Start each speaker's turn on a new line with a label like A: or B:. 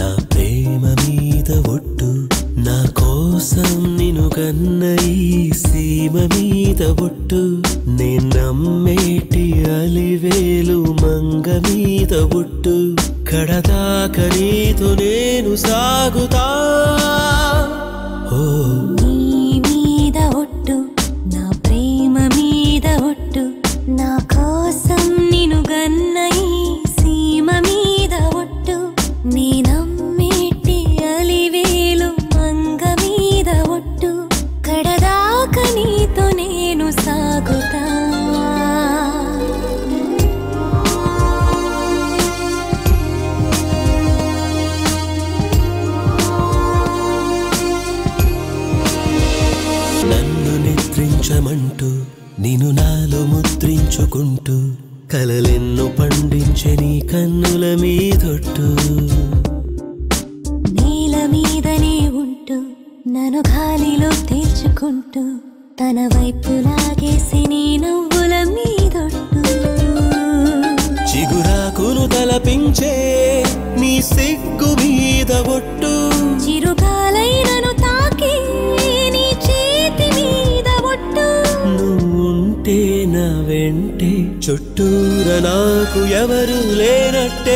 A: నా ప్రేమ మీద ఒట్టు నా కోసం నిను కన్న ఈ సీమ మీద ఒట్టు నేను నమ్మేటి అలివేలు మంగ మీద ఒట్టు కడదాక నీతో నేను సాగుతా ఓ
B: నీ మీద ఒట్టు నా ప్రేమ మీద ఒట్టు నా కోసం నిను గన్న ఈ సీమ మీద ఒట్టు నేనమ్మేటి అలివేలు మంగ మీద ఒట్టు కడదాక నీతో నేను సాగుతా
A: నన్ను నిద్రించమంటూ నిన్ను నాలో ముద్రించుకుంటూ కలలెన్ను పండించే నీ కన్నుల మీదొట్టు
B: నేల మీదనే ఉంటూ నన్ను గాలిలో తీర్చుకుంటూ తన వైపు లాగేసి నీ నవ్వుల మీదొట్టు
A: చిగురాకును తలపించే నీ సిగ్గు మీద ఒట్టు
B: చిరుగాలైనను తాకి నీ చేతి మీద ఒట్టు
A: నువ్వుంటే నా వెంటే చుట్టూర నాకు ఎవరు లేనట్టే